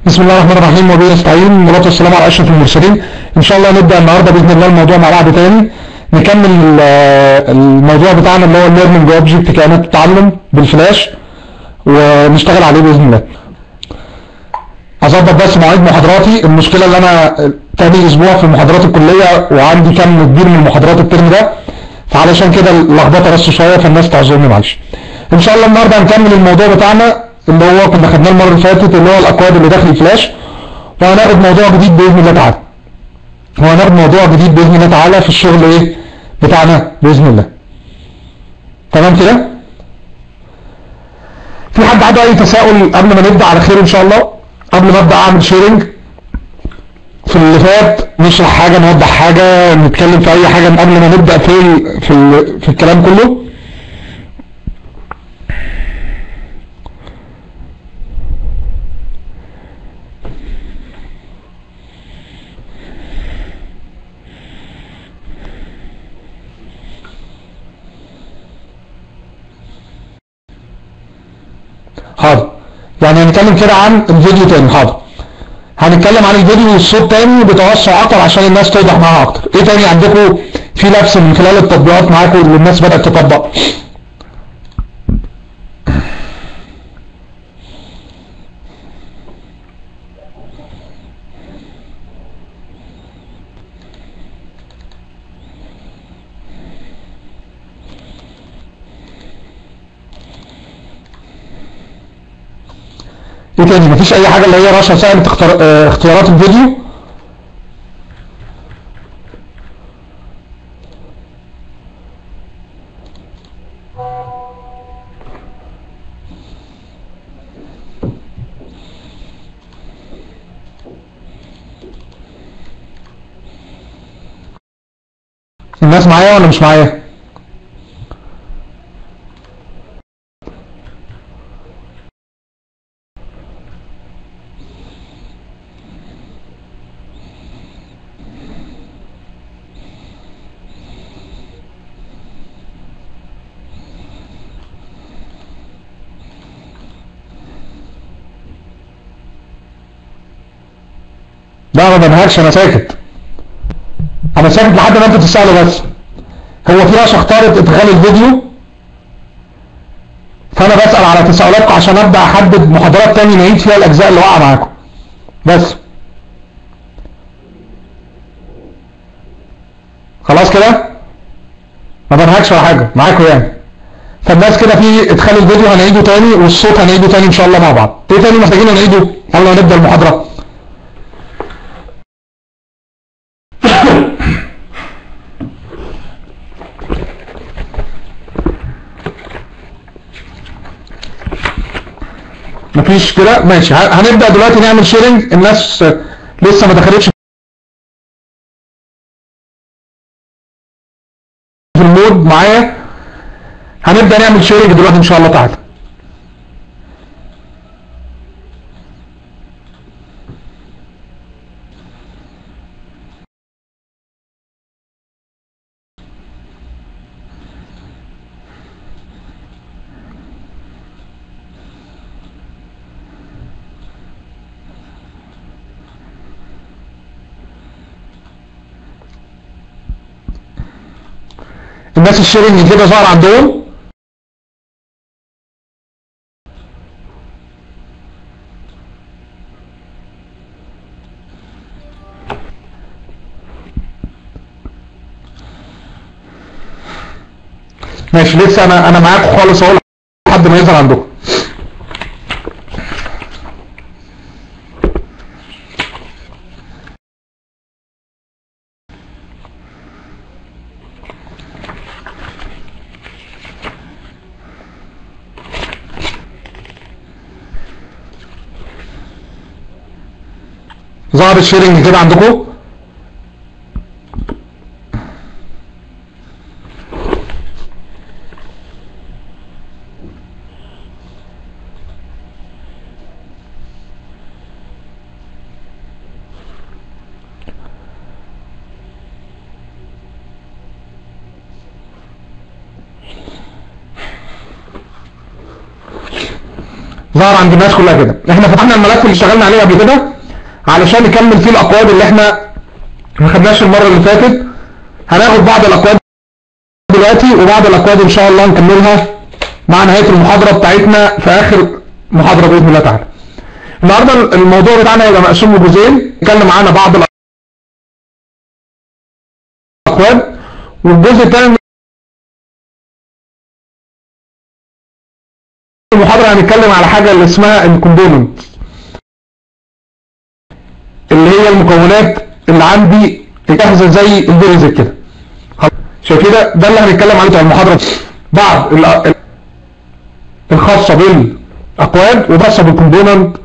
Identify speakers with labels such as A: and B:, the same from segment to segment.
A: بسم الله الرحمن الرحيم وبه نستعين والصلاه والسلام على اشرف المرسلين ان شاء الله نبدا النهارده باذن الله الموضوع مع بعض تاني نكمل ال- الموضوع بتاعنا اللي هو الليرنينج اوبجكت كائنات التعلم بالفلاش ونشتغل عليه باذن الله اظبط بس مواعيد محاضراتي المشكله اللي انا تاني اسبوع في محاضرات الكليه وعندي كم كبير من محاضرات الترم ده فعلشان كده اللخبطه بس شويه فالناس تعذرني معلش ان شاء الله النهارده هنكمل الموضوع بتاعنا اللي هو كنا خدناه المره اللي فاتت اللي هو الاكواد اللي داخل الفلاش وهناخد موضوع جديد باذن الله تعالى وهناخد موضوع جديد باذن الله تعالى في الشغل ايه بتاعنا باذن الله تمام كده في حد عنده اي تساؤل قبل ما نبدا على خير ان شاء الله قبل ما ابدا اعمل شيرنج في اللي فات نشرح حاجه نوضح حاجه نتكلم في اي حاجه قبل ما نبدا في ال في ال في الكلام كله حاضر يعني هنتكلم كده عن الفيديو تاني حاضر هنتكلم عن الفيديو والصوت تاني بتوسع اكتر عشان الناس توضح معاها اكتر ايه تاني عندكم في لبس من خلال التطبيقات معاكم اللي الناس بدأت تطبق ايه تاني مفيش اي حاجة اللي هي رشا سهلة اختار... اه، اختيارات الفيديو الناس معايا ولا مش معايا لا ما بنهكش انا ساكت انا ساكت لحد ما انتوا تسألوا بس هو في ناس اختارت ادخال الفيديو فانا بسأل على تساؤلاتكم عشان ابدأ احدد محاضرات تاني نعيد فيها الاجزاء اللي واقعة معاكم بس خلاص كده ما بنهكش ولا حاجة معاكم يعني فالناس كده في ادخال الفيديو هنعيده تاني والصوت هنعيده تاني ان شاء الله مع بعض ايه تاني محتاجين نعيده يلا نبدأ المحاضرة مفيش كده ماشي ه- هنبدأ دلوقتي نعمل شيرنج الناس آه، لسه ما دخلتش في المود معايا هنبدأ نعمل شيرنج دلوقتي ان شاء الله تعالى الناس الشيرنج كده ظهر عندهم ماشي لسه انا انا معاكم خالص اهو لحد ما يظهر عندكم ظهر الشيرنج كده عندكم ظهر عند الناس كلها كده احنا فتحنا الملف اللي اشتغلنا عليه قبل كده علشان نكمل فيه الاقوال اللي احنا ما خدناش المره اللي فاتت هناخد بعض الاقوال دلوقتي وبعض الاقوال ان شاء الله نكملها مع نهايه المحاضره بتاعتنا في اخر محاضره باذن الله تعالى النهارده الموضوع بتاعنا هيبقى مقسوم لجزئين نتكلم معانا بعض الاقوال والجزء الثاني المحاضرة هنتكلم على حاجة اللي اسمها الكومبوننت اللي هي المكونات اللي عندي جاهزة زي البيزك كده شايف كده ده اللي هنتكلم عليه في المحاضرة بعض الخاصة بالاقوال وخاصة بالكومبوننت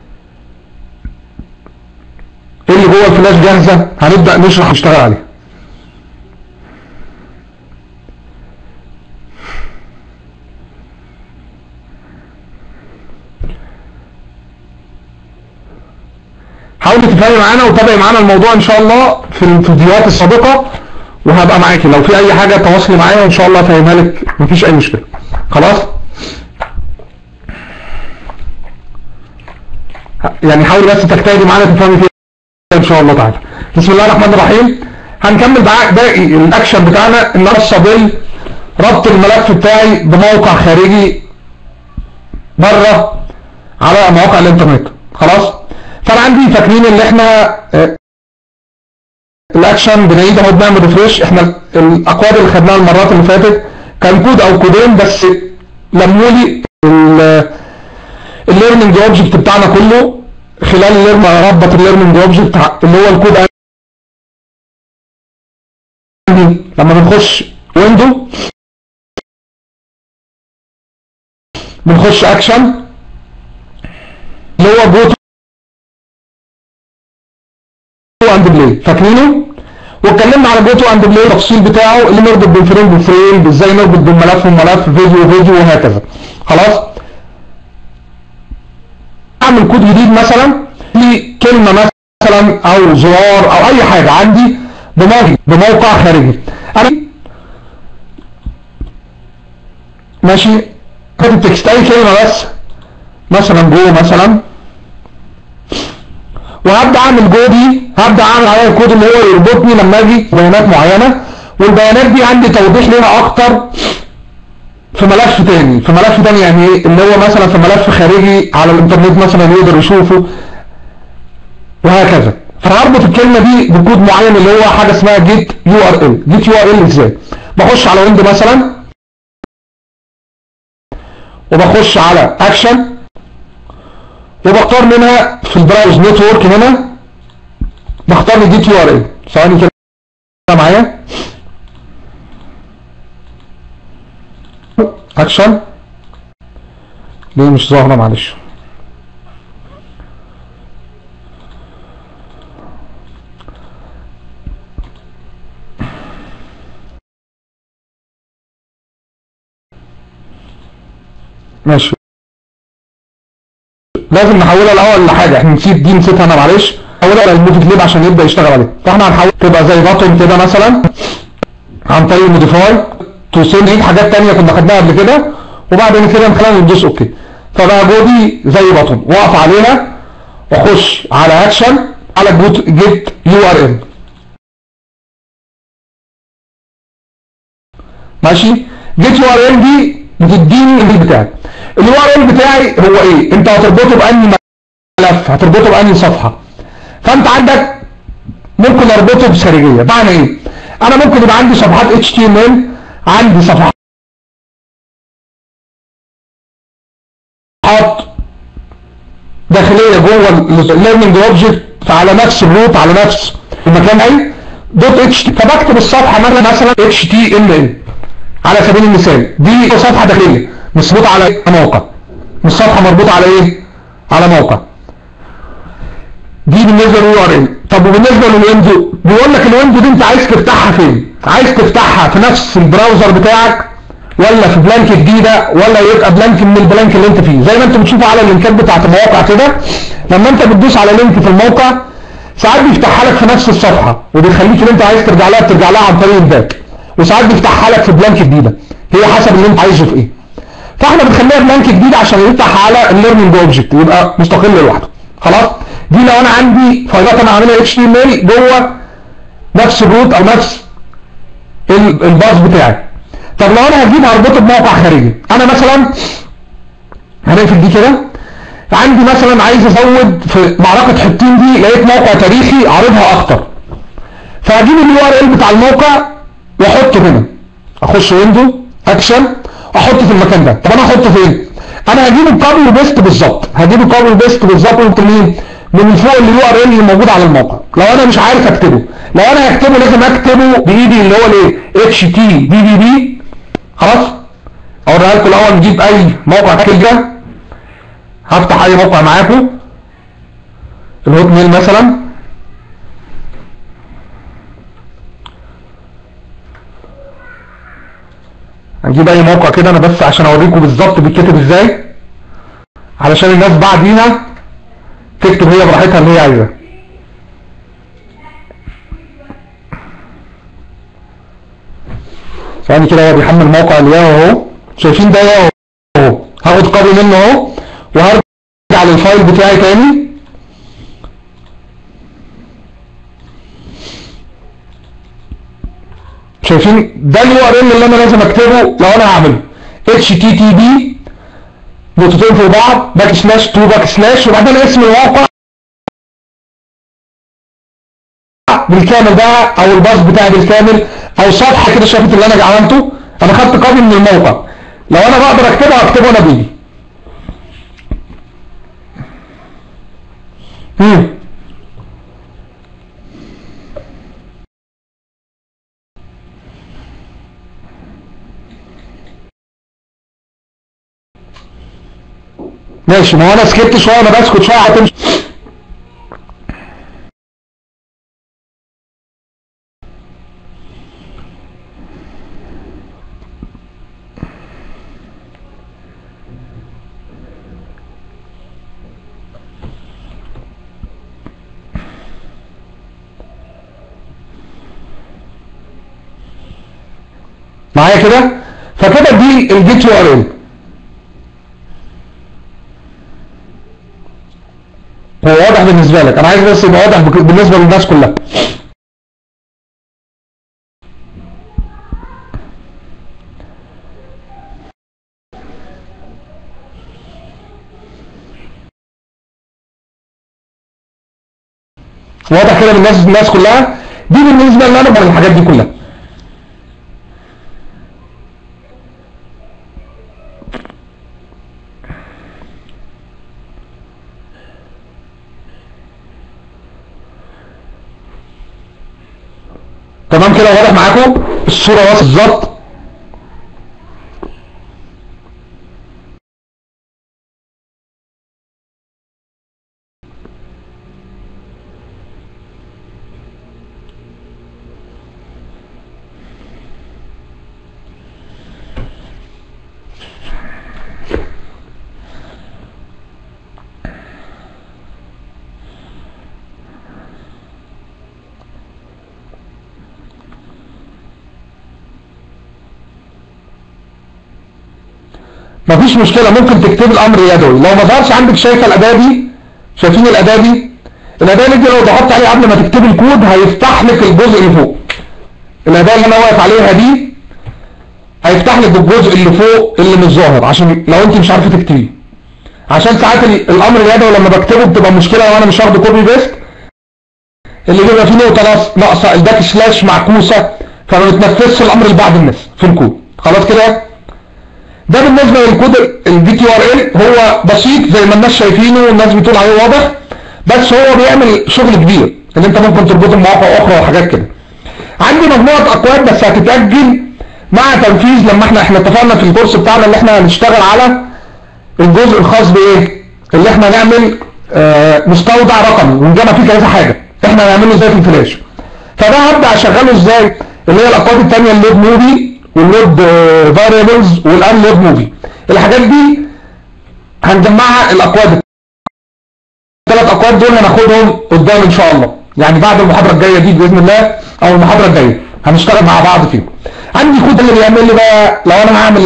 A: اللي جوه الفلاش جاهزة هنبدأ نشرح نشتغل عليها حاولي تفهمي معانا وتابعي معانا الموضوع ان شاء الله في الفيديوهات السابقة وهبقى معاكي لو في اي حاجة تواصلي معايا وان شاء الله افهمها لك مفيش اي مشكلة خلاص يعني حاولي بس تجتهدي معانا تفهمي فيها ان شاء الله تعالى بسم الله الرحمن الرحيم هنكمل باقي الاكشن بتاعنا ان خاصه ربط الملف بتاعي بموقع خارجي بره على مواقع الانترنت خلاص فانا عندي فاكرين ان احنا الاكشن بنعيد اهو بنعمل ريفريش احنا الاقوال اللي خدناها المرات اللي فاتت كان كود او كودين بس لموا لي الليرنينج اوبجكت بتاعنا كله خلال الليرن ربط الليرنينج اوبجكت اللي هو الكود لما بنخش ويندو بنخش اكشن اللي هو جو اند بلاي فاكرينه واتكلمنا على جو تو اند بلاي التفصيل بتاعه اللي نربط بين فريم بفريم ازاي نربط بين ملف وملف فيديو وفيديو وهكذا خلاص اعمل كود جديد مثلا في كلمه مثلا او زرار او اي حاجه عندي بموقع بموقع خارجي انا ماشي كاتب تكست اي كلمه بس مثلا جو مثلا وهبدا اعمل جو دي هبدا اعمل عليها الكود اللي هو يربطني لما اجي بيانات معينه والبيانات دي عندي توضيح ليها اكتر في ملف تاني في ملف تاني يعني ايه اللي هو مثلا في ملف خارجي على الانترنت مثلا يقدر يشوفه وهكذا فهربط الكلمه دي بكود معين اللي هو حاجه اسمها جيت يو ار ال جيت يو ار ال ازاي بخش على ويندو مثلا وبخش على اكشن وبختار منها في البراوز نتورك هنا بختار لي جيت يو ار ال ثواني كده معايا اكشن ليه مش ظاهره معلش ماشي لازم نحولها الاول لحاجه احنا نسيت دي نسيتها انا معلش نحولها للموفي كليب عشان يبدا يشتغل عليه فاحنا هنحول تبقى زي بطن كده مثلا عن طريق موديفاي توصل لي حاجات تانية كنا خدناها قبل كده وبعدين كده نخليها ندوس اوكي فبقى جودي زي بطن واقف عليها واخش على اكشن على جوت جيت يو ار ال ماشي جيت يو ار ال دي بتديني الايميل بتاعي اليو ار ال بتاعي هو ايه انت هتربطه باني ملف هتربطه باني صفحه فانت عندك ممكن اربطه بخارجيه معنى ايه انا ممكن يبقى عندي صفحات اتش تي ام ال عندي صفحات داخليه جوه الليرنينج اوبجكت فعلى نفس الروت على نفس المكان اي دوت اتش فبكتب الصفحه مثلا اتش تي ام ال على سبيل المثال دي صفحه داخليه مربوطه على موقع مش صفحه مربوطه على ايه على موقع دي بالنسبه لليو ار ال طب وبالنسبه للويندو بيقول لك الويندو دي انت عايز تفتحها فين عايز تفتحها في نفس البراوزر بتاعك ولا في بلانك جديده ولا يبقى بلانك من البلانك اللي انت فيه زي ما انت بتشوفوا على اللينكات بتاعت المواقع كده لما انت بتدوس على لينك في الموقع ساعات بيفتحها لك في نفس الصفحه وبيخليك اللي انت عايز ترجع لها ترجع لها عن طريق الباك وساعات بيفتحها لك في بلانك جديده هي حسب اللي انت عايزه في ايه فاحنا بنخليها بلانك جديد عشان يفتح على الليرنينج اوبجكت يبقى مستقل لوحده خلاص دي لو انا عندي فايلات انا عاملها اتش تي ام ال جوه نفس الروت او نفس ال- الباص بتاعي طب لو انا هجيب هربطه بموقع خارجي انا مثلا هنقفل دي كده عندي مثلا عايز ازود في معركه حطين دي لقيت موقع تاريخي عارضها اكتر فهجيب اليو ار ال بتاع الموقع واحطه هنا اخش ويندو اكشن احطه في المكان ده طب انا احطه فين انا هجيبه كوبي وبيست بالظبط هجيبه كوبي وبيست بالظبط قلت مين من فوق اليو ار ال اللي موجود على الموقع لو انا مش عارف اكتبه لو انا هكتبه لازم اكتبه بايدي اللي هو الايه اتش تي دي دي دي خلاص اوريها لكم الاول نجيب اي موقع كده هفتح اي موقع معاكم الهوت ميل مثلا هنجيب اي موقع كده انا بس عشان اوريكم بالظبط بيتكتب ازاي علشان الناس بعدينا تكتب هي براحتها اللي هي عايزاه ثاني كده هو بيحمل موقع الياهو اهو شايفين ده ياهو اهو هاخد كوبي منه اهو وهرجع للفايل بتاعي تاني شايفين ده اليو ار ال اللي انا لازم اكتبه لو انا هعمله اتش تي تي بي نقطتين في بعض باك سلاش تو باك سلاش وبعدين اسم الموقع بالكامل بقى او الباص بتاعي بالكامل او صفحه كده شافت اللي انا عملته انا خدت كوبي من الموقع لو انا بقدر اكتبه هكتبه انا بايدي مم. ماشي ما هو انا سكت شويه انا بسكت شويه هتمشي معايا كده فكده دي الجيت يو ار ال هو واضح بالنسبه لك انا عايز بس يبقى واضح بك- بالنسبه للناس كلها واضح كده بالناس الناس كلها دي بالنسبه لنا انا الحاجات دي كلها تمام كده واضح معاكم الصوره واضحه بالظبط مفيش مشكلة ممكن تكتب الأمر يدوي لو ما ظهرش عندك شايفة الأداة دي شايفين الأداة دي الأداة دي لو ضغطت عليها قبل ما تكتبي الكود هيفتح لك الجزء اللي فوق الأداة اللي أنا واقف عليها دي هيفتح لك الجزء اللي فوق اللي مش ظاهر عشان لو أنت مش عارفة تكتبيه عشان ساعات ال- الأمر اليدوي لما بكتبه بتبقى مشكلة لو أنا مش واخده كوبي بيست اللي بيبقى فيه نقطة ناقص- ناقصة الباك سلاش معكوسة فما بتنفذش الأمر لبعض الناس في الكود خلاص كده ده بالنسبة للكود الدي تي ار ال هو بسيط زي ما الناس شايفينه والناس بتقول عليه واضح بس هو بيعمل شغل كبير ان انت ممكن تربطه بمواقع اخرى وحاجات كده عندي مجموعة اكواد بس هتتأجل مع تنفيذ لما احنا احنا اتفقنا في الكورس بتاعنا اللي احنا هنشتغل على الجزء الخاص بايه اللي احنا نعمل آه مستودع رقمي ونجمع فيه كذا حاجة احنا هنعمله ازاي في الفلاش فده هبدأ اشغله ازاي اللي هي الاكواد التانية اللود موفي واللود فاريبلز والان لود موفي الحاجات دي هنجمعها الاكواد الثلاث اكواد دول هناخدهم قدام ان شاء الله يعني بعد المحاضره الجايه دي باذن الله او المحاضره الجايه هنشتغل مع بعض فيهم عندي كود اللي بيعمل لي بقى لو انا هعمل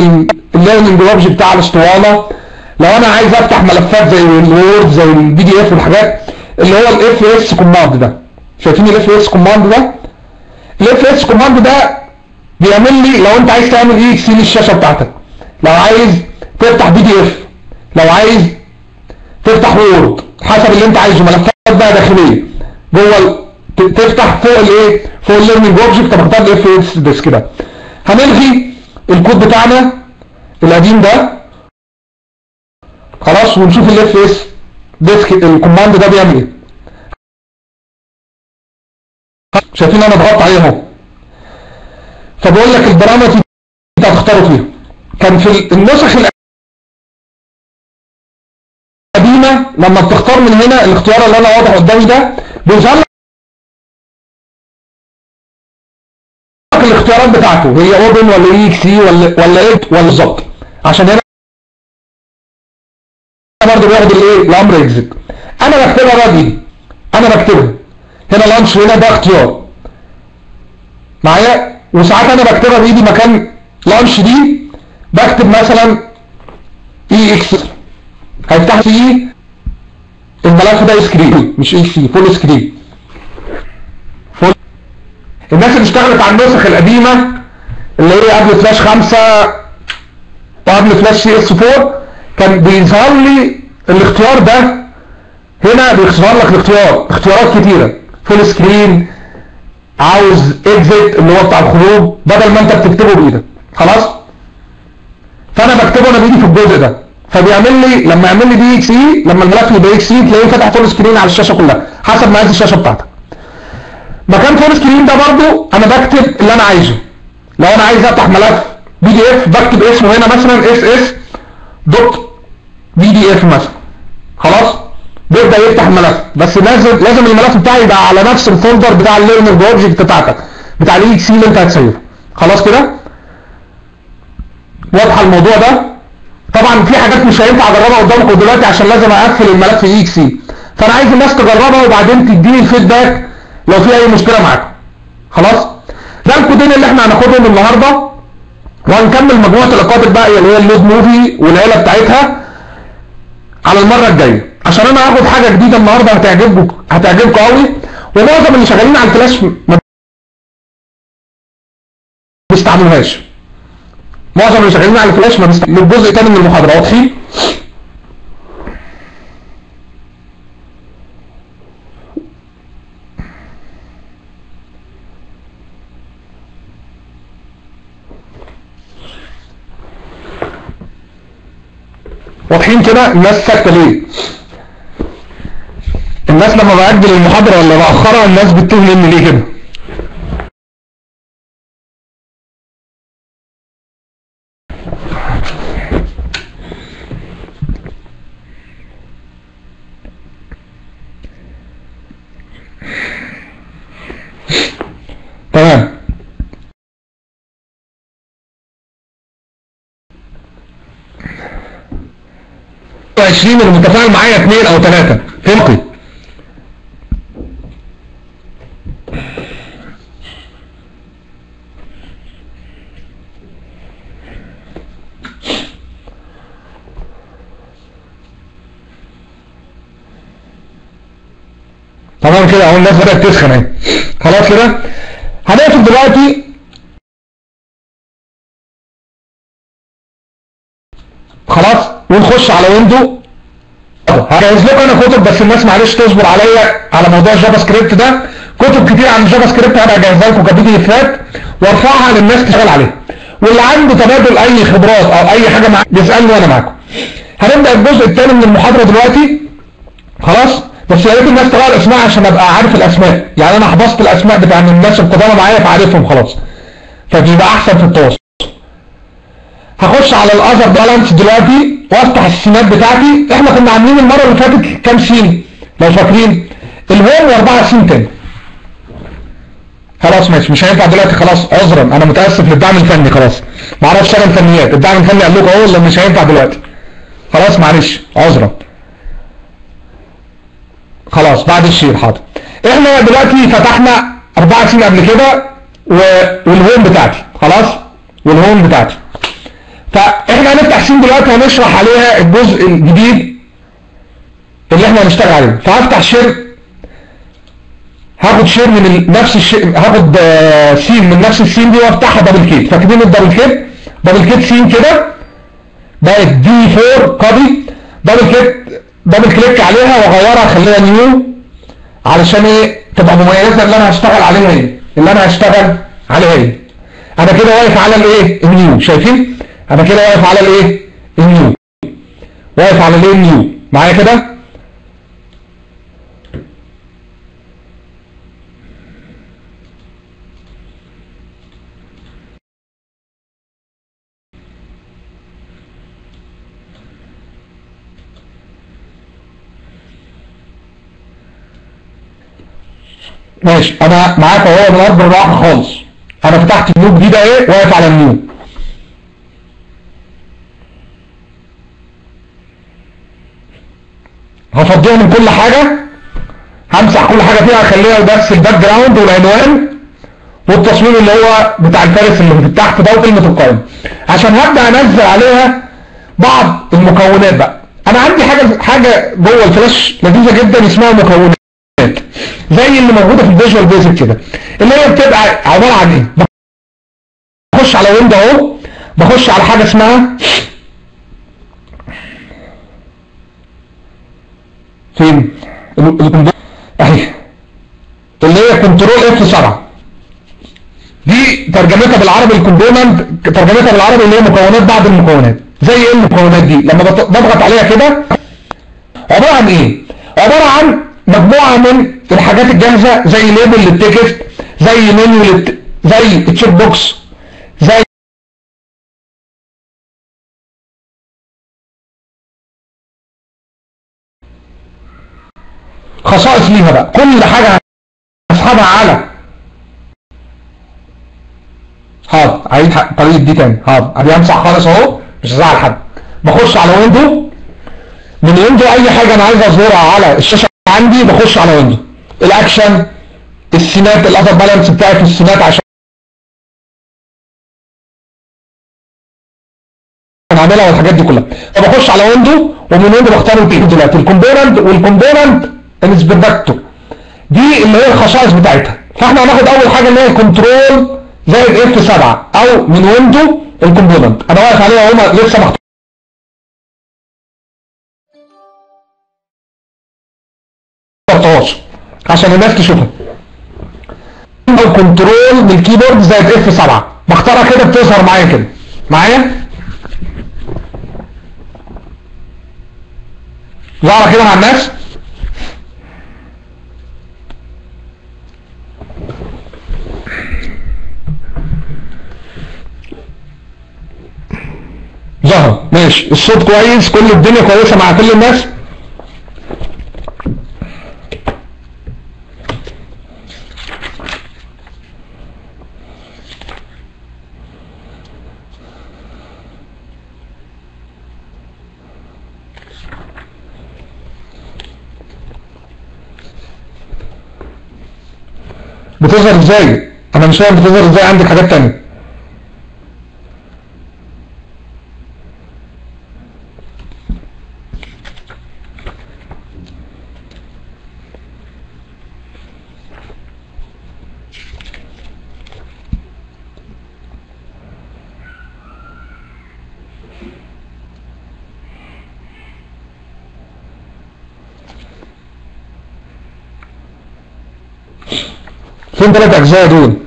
A: الليرنينج اوبجكت بتاع الاسطوانه لو انا عايز افتح ملفات زي الوورد زي البي دي اف والحاجات اللي هو الاف اس كوماند ده شايفين الاف اس كوماند ده الاف اس كوماند ده بيعمل لي لو انت عايز تعمل ايه سين الشاشه بتاعتك لو عايز تفتح بي دي اف لو عايز تفتح وورد حسب اللي انت عايزه ملفات بقى داخليه جوه ال- ت- تفتح فوق الايه فوق الليرنينج اوبجكت طب اختار الاف اس ديسك ده هنلغي الكود بتاعنا القديم ده خلاص ونشوف الاف اس ديسك الكوماند ده بيعمل ايه شايفين انا ضغطت عليه اهو فبقول لك البرامج انت هتختاره فيها كان في النسخ القديمه لما بتختار من هنا الاختيار اللي انا واضح قدامي ده بيظهر لك الاختيارات بتاعته هي اوبن ولا اي اكس اي ولا ولا ايه ولا بالظبط عشان هنا برضه بياخد الايه الامر اكزيت انا بكتبها بقى بايدي انا بكتبها هنا لانش وهنا ده اختيار معايا وساعات انا بكتبها بايدي مكان لانش دي بكتب مثلا اي اكس هيفتح لي الملف ده سكرين مش اي سي فول سكرين فول الناس اللي اشتغلت على النسخ القديمه اللي هي قبل فلاش 5 وقبل فلاش سي اس 4 كان بيظهر لي الاختيار ده هنا بيظهر لك الاختيار اختيارات كتيره فول سكرين عاوز اكزيت اللي هو بتاع الخروج بدل ما انت بتكتبه بايدك خلاص فانا بكتبه انا بايدي في الجزء ده فبيعمل لي لما يعمل لي دي اكس اي لما الملف يبقى اكس اي تلاقيه فتح فول سكرين على الشاشه كلها حسب مقاس الشاشه بتاعتك مكان فول سكرين ده برضو انا بكتب اللي انا عايزه لو انا عايز افتح ملف بي دي اف بكتب اسمه هنا مثلا اس اس دوت بي دي اف مثلا خلاص بيبدا يفتح الملف بس لازم لازم الملف بتاعي يبقى على نفس الفولدر بتاع الليرنينج اوبجكت بتاعتك بتاع الاي اكس اللي انت هتسيبه خلاص كده واضحه الموضوع ده طبعا في حاجات مش هينفع اجربها قدامكم دلوقتي عشان لازم اقفل الملف اي اكس اي فانا عايز الناس تجربها وبعدين تديني الفيدباك لو في اي مشكله معاكم خلاص ده الكودين اللي احنا هناخدهم النهارده وهنكمل مجموعه الاقابل بقى اللي هي اللود موفي والعيله بتاعتها على المره الجايه عشان انا هاخد حاجه جديده النهارده هتعجبكم هتعجبكم قوي ومعظم اللي شغالين على الفلاش ما بيستعملوهاش معظم اللي شغالين على الفلاش ما بيستعملوا الجزء تاني من المحاضره واضحين واضحين كده الناس ساكته ليه الناس لما باجل المحاضره ولا باخرها الناس بتتوه مني ليه كده تمام وعشرين اللي متفاعل معايا اثنين او ثلاثة فهمتي تمام كده اهو الناس بدأت تسخن اهي خلاص كده هنقفل دلوقتي خلاص ونخش على ويندو هجهز لكم انا كتب بس الناس معلش تصبر عليا على موضوع الجافا سكريبت ده كتب كتير عن الجافا سكريبت هبقى اجهزها لكم كبي دي افات وارفعها للناس تشتغل عليها واللي عنده تبادل اي خبرات او اي حاجه معاه يسالني وانا معاكم هنبدا الجزء الثاني من المحاضره دلوقتي خلاص بس يا ريت الناس تقرا الاسماء عشان ابقى عارف الاسماء يعني انا حفظت الاسماء بتاع الناس القدامى معايا فعارفهم خلاص فبيبقى احسن في التواصل هخش على الاذر بالانس دلوقتي وافتح السينات بتاعتي احنا كنا عاملين المره اللي فاتت كام سين لو فاكرين الهوم واربعه سين تاني خلاص ماشي مش هينفع دلوقتي خلاص عذرا انا متاسف للدعم الفني خلاص ما اعرفش انا الفنيات الدعم الفني قال لكم اهو اللي مش هينفع دلوقتي خلاص معلش عذرا خلاص بعد الشير حاضر احنا دلوقتي فتحنا اربعة سين قبل كده و... والهوم بتاعتي خلاص والهوم بتاعتي فاحنا هنفتح سين دلوقتي هنشرح عليها الجزء الجديد اللي احنا هنشتغل عليه فهفتح شير هاخد شير من ال- نفس الشيء هاخد آه، سين من نفس السين دي وافتحها دبل كيت فاكرين الدبل كيت دبل كيت سين كده بقت دي 4 كوبي دبل كليك دبل كليك عليها واغيرها اخليها نيو علشان ايه تبقى مميزه اللي انا هشتغل عليها ايه اللي انا هشتغل عليها ايه انا كده واقف على الايه النيو شايفين انا كده واقف على الايه النيو واقف على الايه النيو معايا كده ماشي انا معاك اهو من ارض الراحه خالص انا فتحت نيو جديده ايه واقف على النيو هفضيها من كل حاجه همسح كل حاجه فيها اخليها بس الباك جراوند والعنوان والتصوير اللي هو بتاع الفارس اللي في تحت ده وكلمه القائمه عشان هبدا انزل عليها بعض المكونات بقى انا عندي حاجه حاجه جوه الفلاش لذيذه جدا اسمها مكونات زي اللي موجوده في الفيجوال بيزك كده اللي هي بتبقى عباره عن ايه بخش على ويندو اهو بخش على حاجه اسمها فين ال- ال- اهي اللي هي كنترول اف 7 دي ترجمتها بالعربي الكومبوننت ترجمتها بالعربي اللي هي مكونات بعض المكونات زي ايه المكونات دي لما بط- بضغط عليها كده عبارة عن ايه عبارة عن مجموعة من الحاجات الجاهزة زي ليبل للتيكت زي منيو للت... زي تشيك بوكس زي خصائص ليها بقى كل حاجة هسحبها على حاضر عيد ح- طريقة دي تاني حاضر ادي همسح خالص اهو مش هزعل حد بخش على ويندو من ويندو اي حاجة انا عايز اظهرها على الشاشة عندي بخش على ويندو الاكشن السينات الابر بالانس بتاعي في السينات عشان هنعملها والحاجات دي كلها فبخش على ويندو ومن ويندو بختار البي دلوقتي الكومبوننت والكومبوننت انسبكتور دي اللي هي الخصائص بتاعتها فاحنا هناخد اول حاجه اللي هي كنترول زائد اف 7 او من ويندو الكومبوننت انا واقف عليها هما لسه ما اخترتهاش عشان الناس تشوفها او كنترول من الكيبورد زائد اف 7 بختارها كده بتظهر معايا كده معايا ظاهره كده مع الناس ظهر ماشي الصوت كويس كل الدنيا كويسه مع كل الناس بتظهر ازاي انا مش فاهم بتظهر ازاي عندك حاجات تانية فين ثلاث اجزاء دول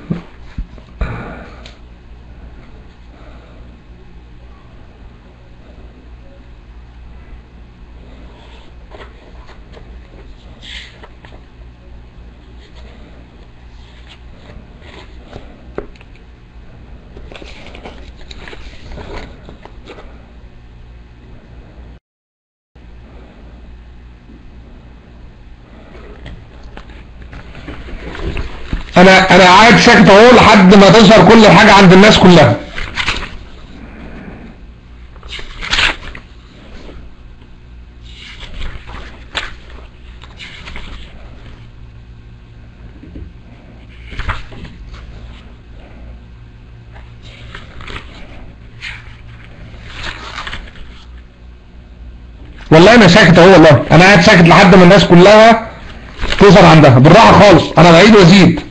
A: انا انا قاعد ساكت اهو لحد ما تظهر كل حاجه عند الناس كلها والله انا ساكت اهو والله انا قاعد ساكت لحد ما الناس كلها تظهر عندها بالراحه خالص انا بعيد وازيد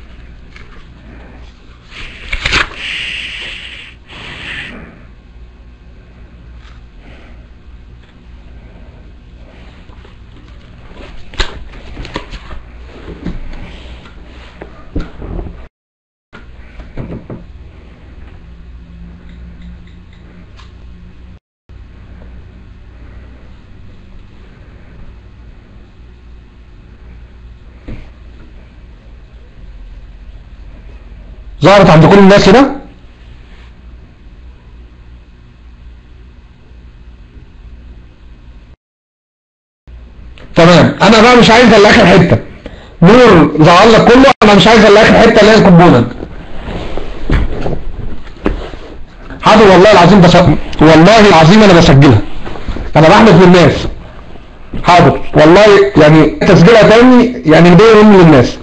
A: ظهرت عند كل الناس هنا تمام انا بقى مش عايز الا اخر حته نور ظهر لك كله انا مش عايز الا اخر حته اللي هي الكومبوننت حاضر والله العظيم بس والله العظيم انا بسجلها انا بحلف للناس حاضر والله يعني تسجيلها تاني يعني هديه مني للناس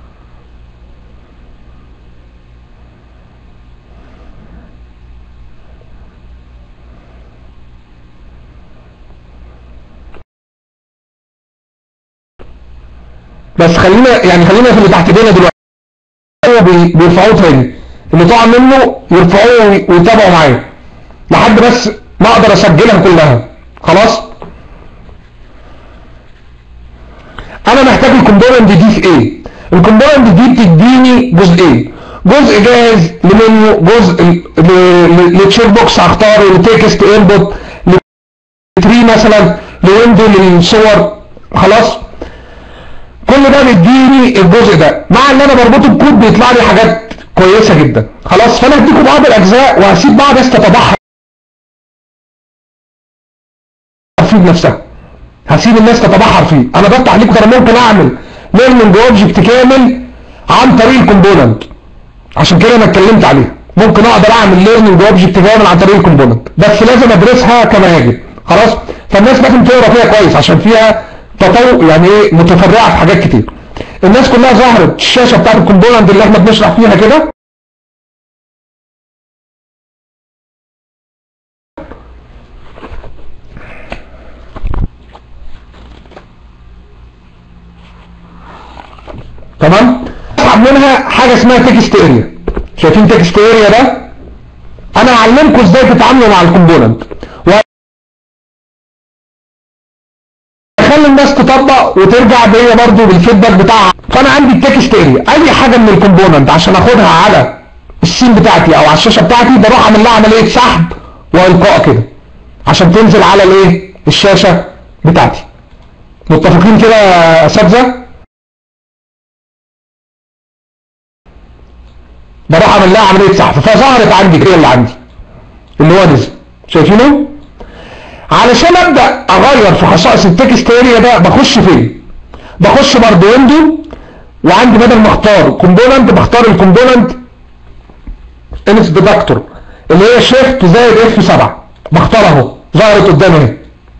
A: بس خلينا يعني خلينا في اللي تحت ايدينا دلوقتي هو بي- بيرفعوه تاني اللي طلع منه يرفعوه وي- ويتابعوا معايا لحد بس ما اقدر اسجلها كلها خلاص انا محتاج الكومبوننت دي في ايه الكومبوننت دي بتديني جزئين جزء جاهز لمنيو جزء لتشيك بوكس هختاره لتكست انبوت لتري مثلا لويندو للصور خلاص كل ده بيديني الجزء ده مع ان انا بربطه بكود بيطلع لي حاجات كويسه جدا خلاص فانا هديكم بعض الاجزاء وهسيب بعض ناس تتبحر فيه بنفسها هسيب الناس تتبحر فيه انا بفتح لكم انا ممكن اعمل ليرنينج اوبجكت كامل عن طريق الكومبوننت عشان كده انا اتكلمت عليها ممكن اقدر اعمل ليرنينج اوبجكت كامل عن طريق الكومبوننت بس لازم ادرسها كما يجب خلاص فالناس لازم تقرا فيها كويس عشان فيها تطور يعني ايه متفرعه في حاجات كتير الناس كلها ظهرت الشاشه بتاعت الكومبوننت اللي احنا بنشرح فيها كده تمام اسحب منها حاجه اسمها تكست اريا شايفين تكست اريا ده انا هعلمكم ازاي تتعاملوا مع الكومبوننت خلي الناس تطبق وترجع بيا برضو بالفيدباك بتاعها فانا عندي التكست اريا اي حاجه من الكومبوننت عشان اخدها على السين بتاعتي او على الشاشه بتاعتي بروح اعمل لها عمليه سحب والقاء كده عشان تنزل على الايه الشاشه بتاعتي متفقين كده يا اساتذه بروح اعمل لها عمليه سحب فظهرت عندي كده اللي عندي اللي هو نزل شايفينه علشان ابدا اغير في خصائص التكست اريا ده بخش فين بخش برضه ويندو وعندي بدل ما اختار كومبوننت بختار الكومبوننت انسبكتور اللي هي شيفت زائد اف 7 بختار اهو ظهرت قدامي اهي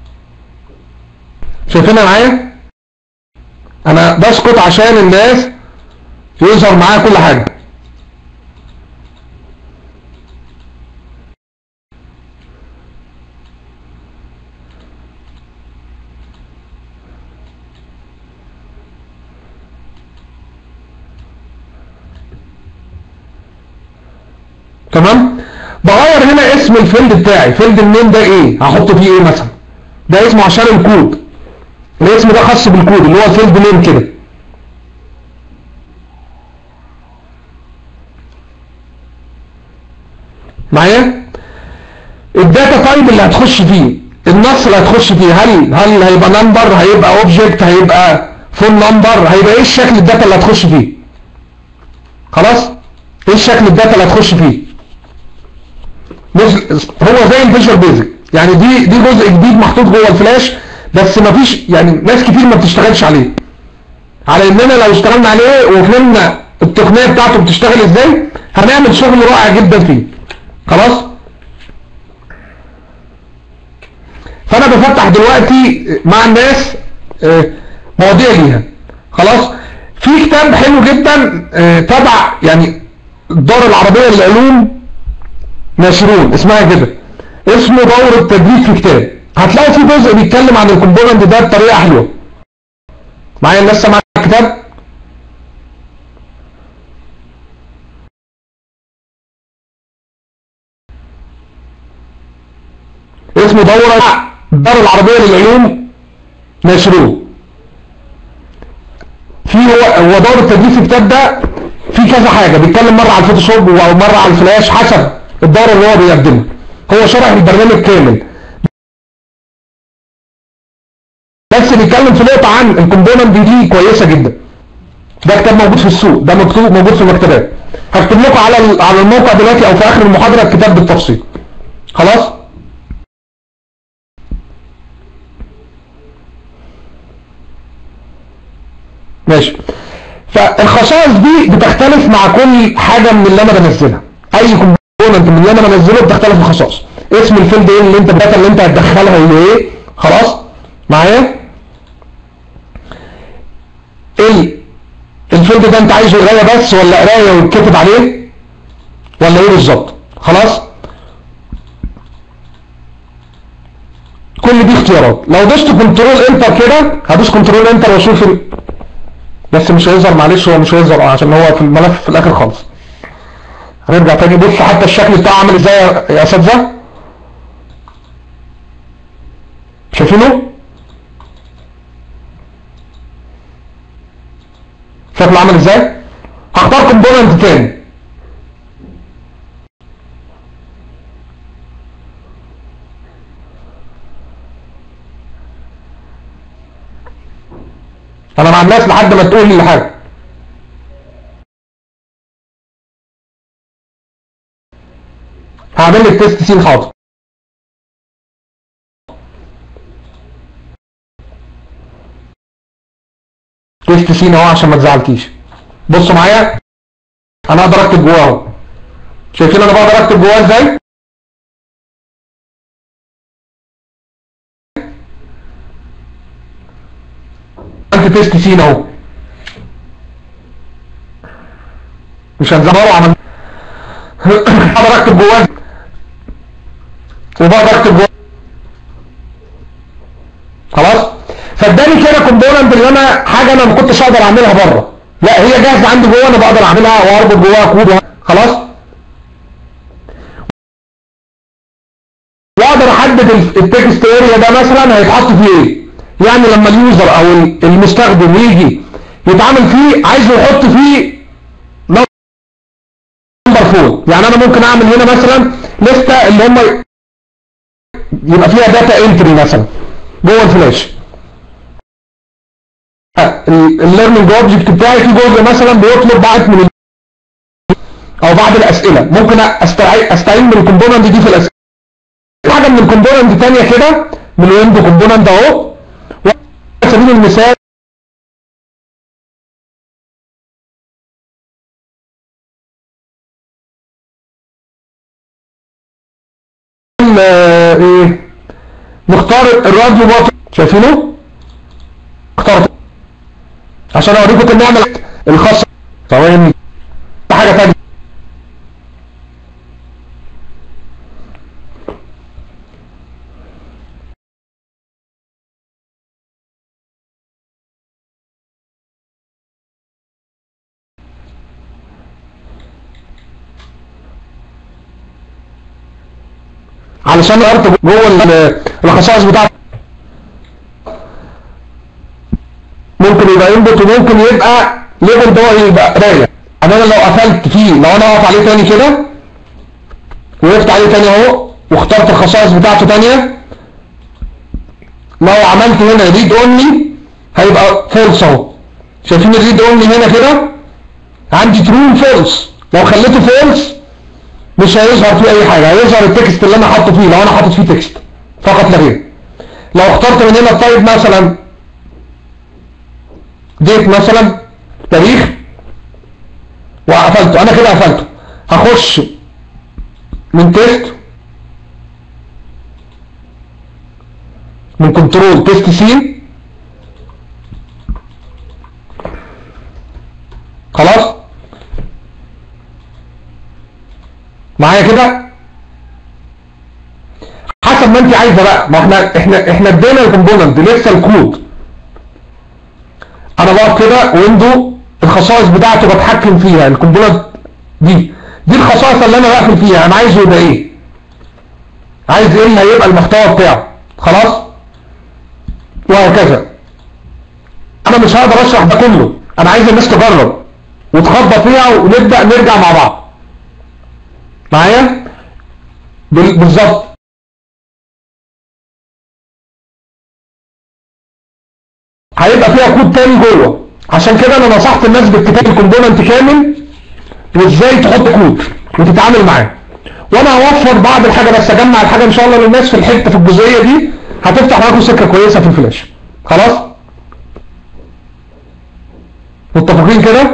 A: شايفينها معايا انا بسكت عشان الناس يظهر معايا كل حاجه تمام بغير هنا اسم الفيلد بتاعي فيلد النيم ده ايه هحط فيه ايه مثلا ده اسمه عشان الكود الاسم ده خاص بالكود اللي هو الفيلد نيم كده معايا الداتا تايب اللي هتخش فيه النص اللي هتخش فيه هل هل هيبقى نمبر هيبقى اوبجكت هيبقى فون نمبر هيبقى ايه الشكل الداتا اللي هتخش فيه خلاص ايه الشكل الداتا اللي هتخش فيه مش- هو زي الفيجوال بيزك يعني دي دي جزء جديد محطوط جوه الفلاش بس مفيش يعني ناس كتير ما بتشتغلش عليه على اننا لو اشتغلنا عليه وفهمنا التقنيه بتاعته بتشتغل ازاي هنعمل شغل رائع جدا فيه خلاص فانا بفتح دلوقتي مع الناس آه، مواضيع ليها خلاص في كتاب حلو جدا آه، تبع يعني الدار العربيه للعلوم ناشرون اسمها كده اسمه دورة تدريب في كتاب هتلاقي في جزء بيتكلم عن الكومبوننت ده بطريقه حلوه معايا الناس سامعه الكتاب اسمه دورة الدار العربية للعلوم نشروه في هو هو دور التدريس الكتاب ده في كذا حاجة بيتكلم مرة على الفوتوشوب ومرة على الفلاش حسب الدورة اللي هو بيقدمها هو شرح البرنامج كامل بس بيتكلم في نقطة عن الكومبوننت دي كويسة جدا ده كتاب موجود في السوق ده مكتوب موجود في المكتبات هكتب لكم على على الموقع دلوقتي او في اخر المحاضرة الكتاب بالتفصيل خلاص ماشي فالخصائص دي بتختلف مع كل حاجة من اللي انا بنزلها اي كومبوننت من اللي انا بنزله بتختلف الخصائص اسم الفيلد ايه اللي انت الداتا اللي انت هتدخلها هي ايه خلاص معايا ايه الفيلد ده انت عايزه قرايه بس ولا قرايه ويتكتب عليه ولا ايه بالظبط خلاص كل دي اختيارات لو دوست كنترول انتر كده هدوس كنترول انتر واشوف ال... بس مش هيظهر معلش هو مش هيظهر عشان هو في الملف في الاخر خالص هنرجع تاني بص حتى الشكل بتاعه عامل ازاي يا اساتذه شايفينه شكله عامل ازاي هختار كومبوننت تاني انا مع الناس لحد ما تقول لي حاجه هعمل لك تيست سين حاضر تيست سين اهو عشان ما تزعلكيش بصوا معايا انا اقدر اكتب جواه اهو شايفين انا بقدر اكتب جواه ازاي انت تيست سين اهو مش هنزمره عمل اقدر اكتب جواه وبقدر اكتب جواه خلاص فاداني كده كومبوننت اللي انا حاجه انا ما كنتش اقدر اعملها بره لا هي جاهزه عندي جوه انا بقدر اعملها واربط جواها كود خلاص واقدر احدد التكست اريا ده مثلا هيتحط فيه ايه يعني لما اليوزر او المستخدم يجي يتعامل فيه عايزه يحط فيه نمبر فود يعني انا ممكن اعمل هنا مثلا لستة اللي هم يبقى فيها داتا انتري مثلا جوه الفلاش الليرنينج اوبجكت بتاعي في جزء مثلا بيطلب بعض من او بعض الاسئله ممكن استعين استعين من الكومبوننت دي في الاسئله حاجه من الكومبوننت ثانيه كده من الويندو كومبوننت اهو على سبيل المثال ايه نختار الراديو باطل شايفينه اخترت عشان اوريكم النعمه الخاصه ثواني حاجه ثانيه علشان اربط جوه الخصائص بتاعته ممكن يبقى انبوت وممكن يبقى ليبل ده يبقى قرايه انا لو قفلت فيه لو انا اقف عليه تاني كده وقفت عليه تاني اهو واخترت الخصائص بتاعته تانية لو عملت هنا ريد اونلي هيبقى فولس اهو شايفين الريد اونلي هنا كده عندي ترو فولس لو خليته فولس مش هيظهر فيه اي حاجة هيظهر التكست اللي انا حاطه فيه لو انا حاطط فيه تكست فقط لا غير لو اخترت من هنا التايب مثلا ديت مثلا تاريخ وقفلته انا كده قفلته هخش من تيست من كنترول تيست سين خلاص معايا كده حسب ما انت عايزه بقى ما احنا احنا احنا ادينا الكومبوننت لسه الكود انا بقف كده ويندو الخصائص بتاعته بتحكم فيها الكومبوننت دي دي الخصائص اللي انا بقفل فيها انا عايزه يبقى ايه عايز ايه اللي هيبقى المحتوى بتاعه خلاص وهكذا انا مش هقدر اشرح ده كله انا عايز الناس تجرب وتخبط فيها ونبدا نرجع مع بعض معايا بال- بالظبط هيبقى فيها كود تاني جوه عشان كده انا نصحت الناس بالكتاب الكومبوننت كامل وازاي تحط كود وتتعامل معاه وانا هوفر بعض الحاجه بس اجمع الحاجه ان شاء الله للناس في الحته في الجزئيه دي هتفتح معاكم سكه كويسه في الفلاش خلاص متفقين كده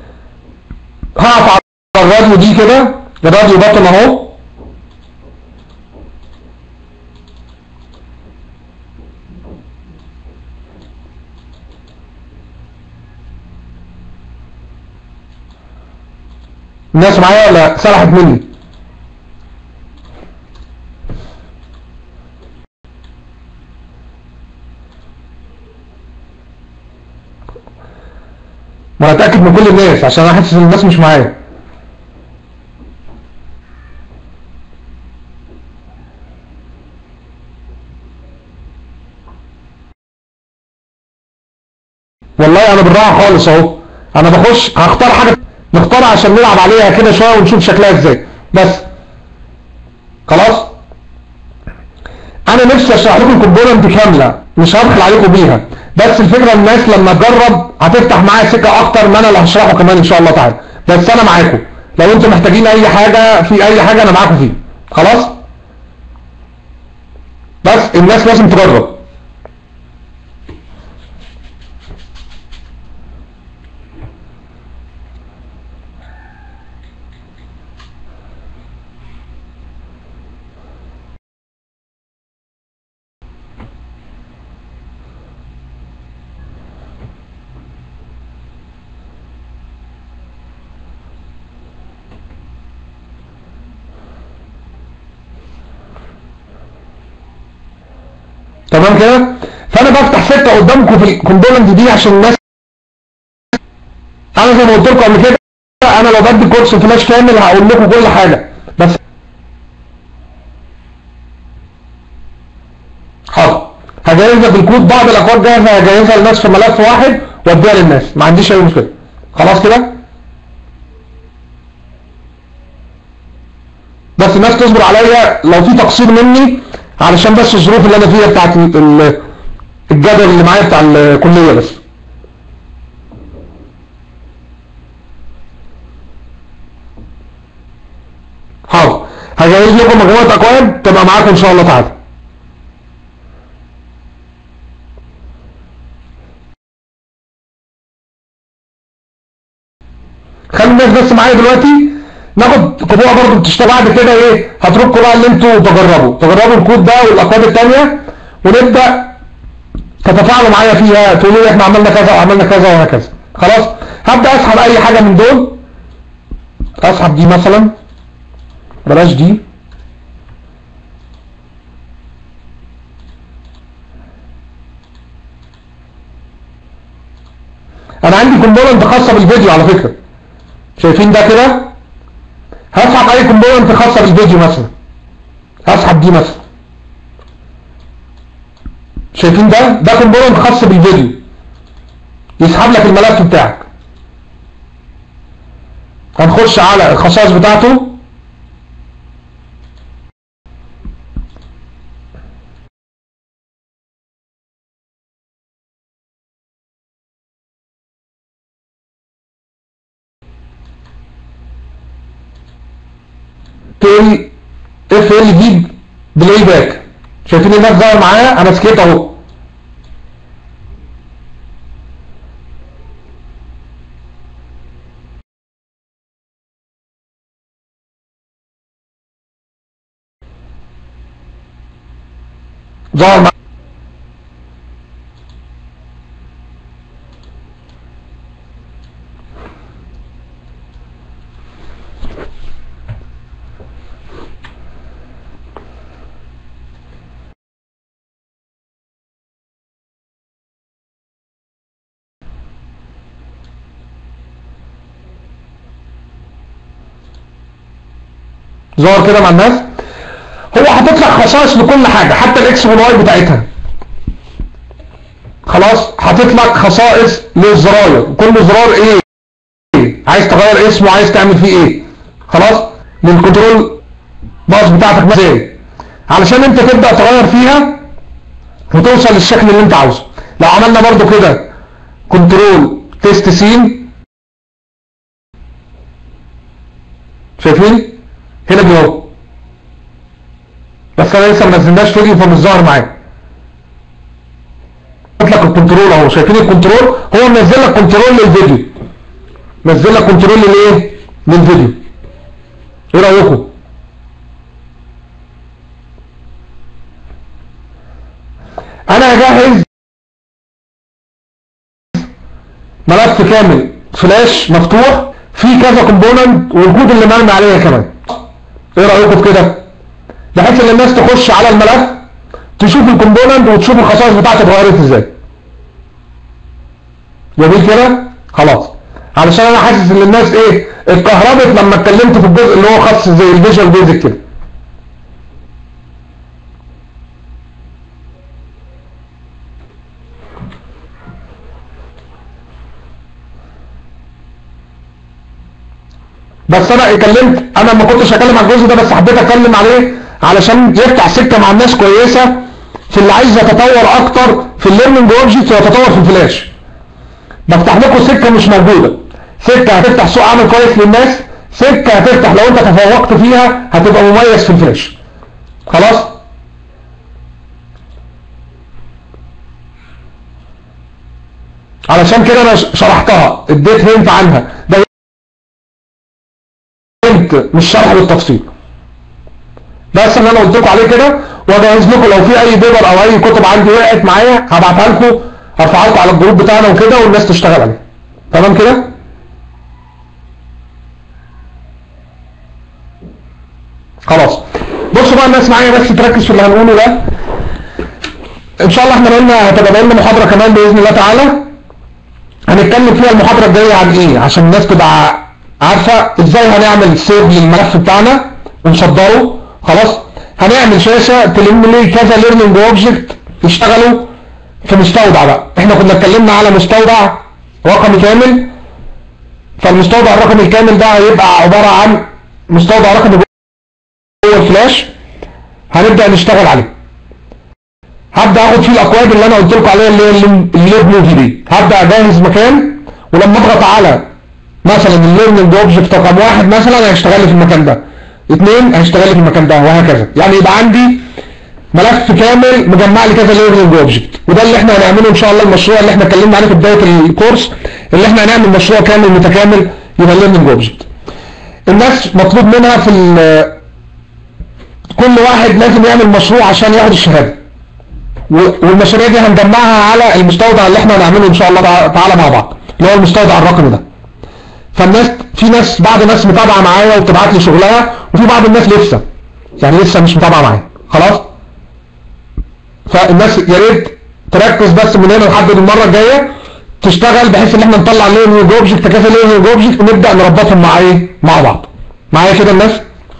A: هقف على الراديو دي كده الراديو بطن اهو الناس معايا ولا سرحت مني ما أنا اتاكد من كل الناس عشان انا حاسس ان الناس مش معايا والله انا بالراحه خالص اهو انا بخش هختار حاجه نختار عشان نلعب عليها كده شويه ونشوف شكلها ازاي بس خلاص انا نفسي اشرح لكم الكومبوننت كامله مش هدخل عليكم بيها بس الفكره الناس لما تجرب هتفتح معايا سكه اكتر ما انا اللي هشرحه كمان ان شاء الله تعالى بس انا معاكم لو انتم محتاجين اي حاجه في اي حاجه انا معاكم فيه خلاص بس الناس لازم تجرب تمام كده فانا بفتح سكه قدامكم في الكومبوننت دي عشان الناس انا زي ما قلت لكم قبل كده انا لو بدي كورس فلاش كامل هقول لكم كل حاجه بس حاضر هجهزها بالكود بعض الاكواد جاهزه هجهزها للناس في ملف واحد واديها للناس ما عنديش اي مشكله خلاص كده بس الناس تصبر عليا لو في تقصير مني علشان بس الظروف اللي انا فيها بتاعت ال- ال- الجدول اللي معايا بتاع الكليه بس حاضر هجهز لكم مجموعه اكواد تبقى معاكم ان شاء الله تعالى خلي الناس بس معايا دلوقتي ناخد اسبوع برضه بتشتغل بعد كده ايه هتركوا بقى اللي انتوا تجربوا تجربوا الكود ده والاكواد الثانيه ونبدا تتفاعلوا معايا فيها تقولوا لي احنا عملنا كذا وعملنا كذا وهكذا خلاص هبدا اسحب اي حاجه من دول اسحب دي مثلا بلاش دي انا عندي كومبوننت خاصه بالفيديو على فكره شايفين ده كده هسحب اي كومبوننت خاصه بالفيديو مثلا هسحب دي مثلا شايفين ده ده كومبوننت خاص بالفيديو يسحب لك الملف بتاعك هنخش على الخصائص بتاعته تقول اف ال دي بلاي باك شايفين الناس ظهر معايا انا سكيت اهو ظهر معايا ظهر كده مع الناس هو حاطط لك خصائص لكل حاجه حتى الاكس والواي بتاعتها خلاص حاطط لك خصائص للزراير كل زرار ايه عايز تغير اسمه عايز تعمل فيه ايه خلاص للكنترول باص بتاعتك ازاي علشان انت تبدا تغير فيها وتوصل للشكل اللي انت عاوزه لو عملنا برضو كده كنترول تيست سين شايفين هنا دي اهو بس انا لسه ما نزلناش فيديو فمش ظاهر معايا لك الكنترول اهو شايفين الكنترول هو منزل لك كنترول للفيديو نزل لك كنترول للايه للفيديو ايه رايكم انا هجهز ملف كامل فلاش مفتوح فيه كذا كومبوننت والكود اللي مرمي عليها كمان ايه رايكم في كده بحيث ان الناس تخش على الملف تشوف الكومبوننت وتشوف الخصائص بتاعته اتغيرت ازاي جميل كده خلاص علشان انا حاسس ان الناس ايه اتكهربت لما اتكلمت في الجزء اللي هو خاص زي الفيجوال بيزك كده بس انا اتكلمت انا ما كنتش اتكلم على الجزء ده بس حبيت اتكلم عليه علشان يفتح سكه مع الناس كويسه في اللي عايز يتطور اكتر في الليرنينج اوبجكت ويتطور في الفلاش بفتح لكم سكه مش موجوده سكه هتفتح سوق عمل كويس للناس سكه هتفتح لو انت تفوقت فيها هتبقى مميز في الفلاش خلاص علشان كده انا شرحتها اديت هنت عنها ده هنت مش شرح بالتفصيل بس اللي انا قلت لكم عليه كده واجهز لكم لو في اي بيبر او اي كتب عندي وقعت معايا هبعتها لكم هرفعها لكم على الجروب بتاعنا وكده والناس تشتغل عليه تمام كده خلاص بصوا بقى الناس معايا بس تركز في اللي هنقوله ده ان شاء الله احنا قلنا هتبقى لنا محاضره كمان باذن الله تعالى هنتكلم فيها المحاضره الجايه عن ايه عشان الناس تبقى عارفه ازاي هنعمل سيف للملف بتاعنا ونصدره خلاص هنعمل شاشه تلم لي كذا ليرنينج اوبجكت يشتغلوا في مستودع بقى احنا كنا اتكلمنا على مستودع رقمي كامل فالمستودع الرقمي الكامل ده هيبقى عباره عن مستودع رقمي جوه الفلاش هنبدا نشتغل عليه هبدا اخد فيه الاكواد اللي انا قلت لكم عليها اللي هي الليب موفي دي هبدا اجهز مكان ولما اضغط على مثلا الليرنينج اوبجكت رقم واحد مثلا هيشتغل لي في المكان ده اثنين هيشتغل لي في المكان ده وهكذا يعني يبقى عندي ملف كامل مجمع لي كذا ليرنينج اوبجكت وده اللي احنا هنعمله ان شاء الله المشروع اللي احنا اتكلمنا عليه في بدايه الكورس اللي احنا هنعمل مشروع كامل متكامل يبقى ليرنينج اوبجكت الناس مطلوب منها في كل واحد لازم يعمل مشروع عشان ياخد الشهاده والمشاريع دي هنجمعها على المستودع اللي احنا هنعمله ان شاء الله تعالى مع بعض اللي هو المستودع الرقمي ده فالناس في ناس بعض الناس متابعه معايا وبتبعت لي شغلها وفي بعض الناس لسه يعني لسه مش متابعه معايا خلاص فالناس يا ريت تركز بس من هنا لحد المره الجايه تشتغل بحيث ان احنا نطلع ليرنينج اوبجكت كذا ليرنينج اوبجكت ونبدا نربطهم مع ايه مع بعض معايا كده الناس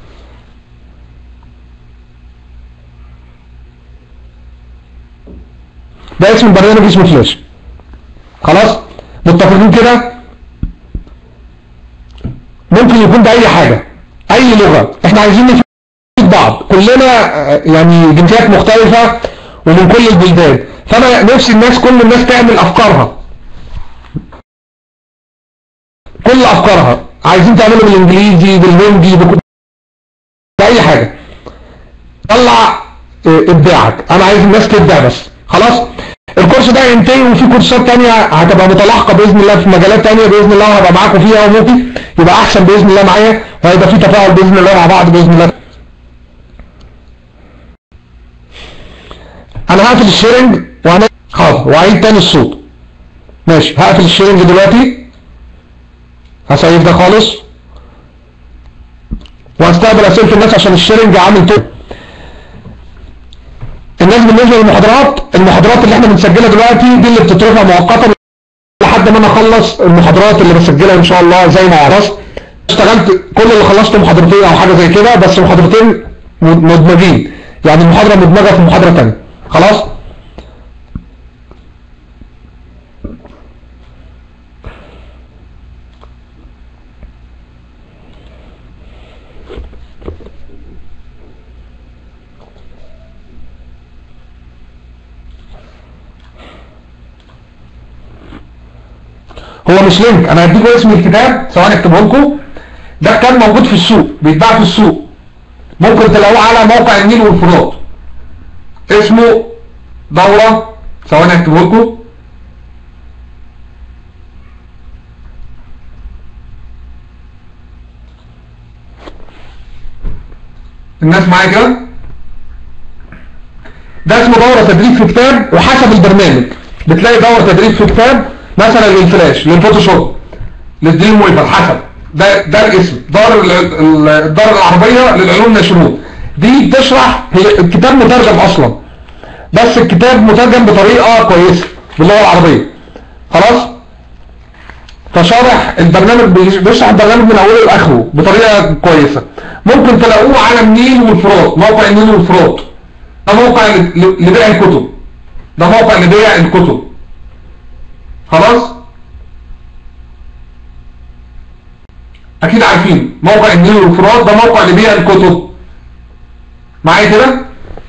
A: ده اسم البرنامج اسمه فلاش خلاص متفقين كده ممكن يكون ده اي حاجة اي لغة احنا عايزين نفيد بعض كلنا يعني جنسيات مختلفة ومن كل البلدان فانا نفسي الناس كل الناس تعمل افكارها كل افكارها عايزين تعملوا بالانجليزي بالهندي بكل باي حاجة طلع ابداعك انا عايز الناس تبدع بس خلاص الكورس ده ينتهي وفي كورسات تانية هتبقى متلاحقة بإذن الله في مجالات تانية بإذن الله هبقى معاكم فيها وممكن يبقى أحسن بإذن الله معايا وهيبقى في تفاعل بإذن الله مع بعض بإذن الله أنا هقفل الشيرنج وأنا حاضر وأعيد تاني الصوت ماشي هقفل الشيرنج دلوقتي هسيب ده خالص وهستقبل أسئلة الناس عشان الشيرنج عامل تو الناس بالنسبة للمحاضرات المحاضرات اللي احنا بنسجلها دلوقتي دي اللي بتترفع مؤقتا لحد ما انا اخلص المحاضرات اللي بسجلها ان شاء الله زي ما عرفت اشتغلت كل اللي خلصته محاضرتين او حاجه زي كده بس محاضرتين مد- مدمجين يعني المحاضره مدمجه في محاضره ثانيه خلاص هو مش لينك انا هديكوا اسم الكتاب ثواني اكتبه لكم ده كان موجود في السوق بيتباع في السوق ممكن تلاقوه على موقع النيل والفرات اسمه دورة ثواني اكتبه لكم الناس معايا كده ده اسمه دورة تدريب في كتاب وحسب البرنامج بتلاقي دورة تدريب في كتاب مثلا للفلاش للفوتوشوب للدريم ويفر حسب ده ده الاسم دار ال- ال- الدار العربية للعلوم نشروط دي بتشرح هي الكتاب مترجم اصلا بس الكتاب مترجم بطريقة كويسة باللغة العربية خلاص فشارح البرنامج بيش- بيشرح البرنامج من اوله لاخره بطريقه كويسه ممكن تلاقوه على النيل والفرات موقع النيل والفرات ده موقع ل- ل- لبيع الكتب ده موقع لبيع الكتب خلاص اكيد عارفين موقع النيل والفرات ده موقع لبيع الكتب معايا كده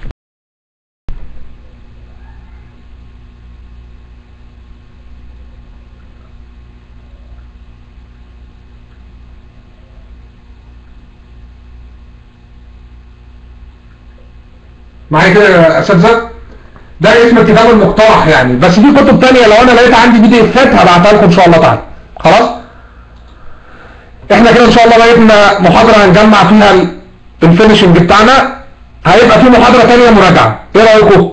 A: معايا كده يا اساتذه ده اسم الكتاب المقترح يعني بس في كتب تانية لو انا لقيت عندي بي دي افات هبعتها لكم ان شاء الله تعالى خلاص احنا كده ان شاء الله بقيتنا محاضرة هنجمع فيها ال- الفينشنج بتاعنا هيبقى في محاضرة تانية مراجعة ايه رأيكم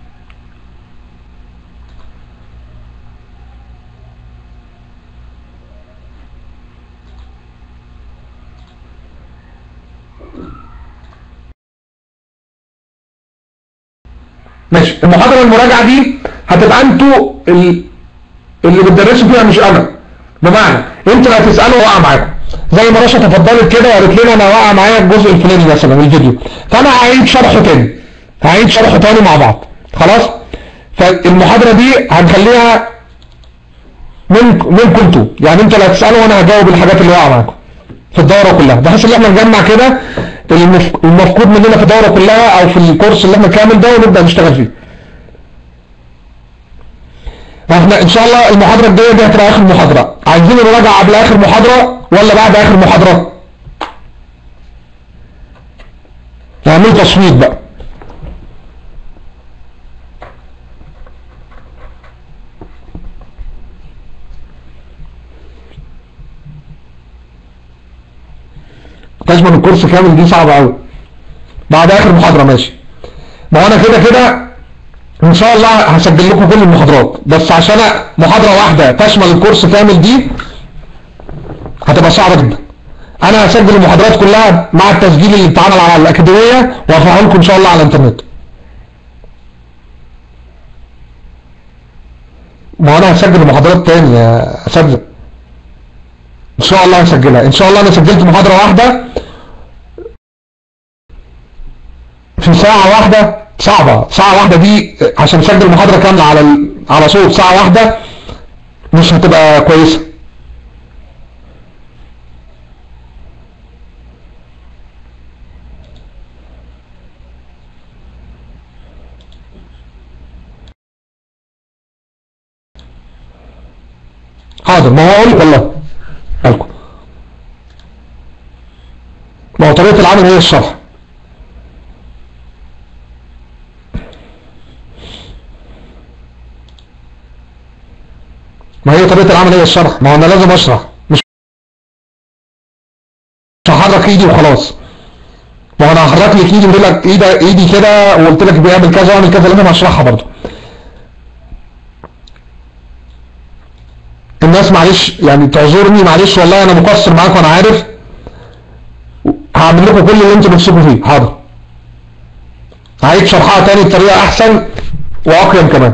A: ماشي المحاضرة المراجعة دي هتبقى انتوا ال- اللي بتدرسوا فيها مش انا بمعنى انتوا اللي هتسألوا واقع معاكم زي ما رشا تفضلت كده وقالت لنا انا واقع معايا الجزء الفلاني مثلا من الفيديو فانا هعيد شرحه تاني هعيد شرحه تاني مع بعض خلاص فالمحاضرة دي هنخليها من منكم انتوا يعني انتوا اللي هتسألوا وانا هجاوب الحاجات اللي واقعة معاكم في الدورة كلها بحيث ان احنا نجمع كده المف- المفقود مننا في الدورة كلها او في الكورس اللي احنا كامل ده ونبدأ نشتغل فيه احنا ان شاء الله المحاضرة الجاية دي هتبقى اخر محاضرة عايزين نراجع قبل اخر محاضرة ولا بعد اخر محاضرة نعمل تصويت بقى تشمل الكورس كامل دي صعبة قوي بعد اخر محاضرة ماشي ما هو انا كده كده ان شاء الله هسجل لكم كل المحاضرات بس عشان محاضرة واحدة تشمل الكورس كامل دي هتبقى صعبة جدا انا هسجل المحاضرات كلها مع التسجيل اللي اتعمل على الاكاديمية وهرفعها لكم ان شاء الله على الانترنت ما انا هسجل المحاضرات تاني يا اساتذه ان شاء الله هسجلها ان شاء الله انا سجلت محاضرة واحدة في ساعة واحدة صعبة ساعة واحدة دي عشان اسجل محاضرة كاملة على ال... على صوت ساعة واحدة مش هتبقى كويسة حاضر ما هو اقول والله قالكم ما هو طريقة العمل هي الشرح ما هي طريقة العمل هي الشرح ما هو انا لازم اشرح مش مش هحرك ايدي وخلاص ما هو انا هحرك لك ايدي وقلت لك ايدي ايدي كده وقلت لك بيعمل كذا واعمل كذا لازم اشرحها برضه الناس معلش يعني تعذرني معلش والله انا مقصر معاكم انا عارف هعمل لكم كل اللي انتوا نفسكم فيه حاضر هعيد شرحها تاني بطريقة احسن واقيم كمان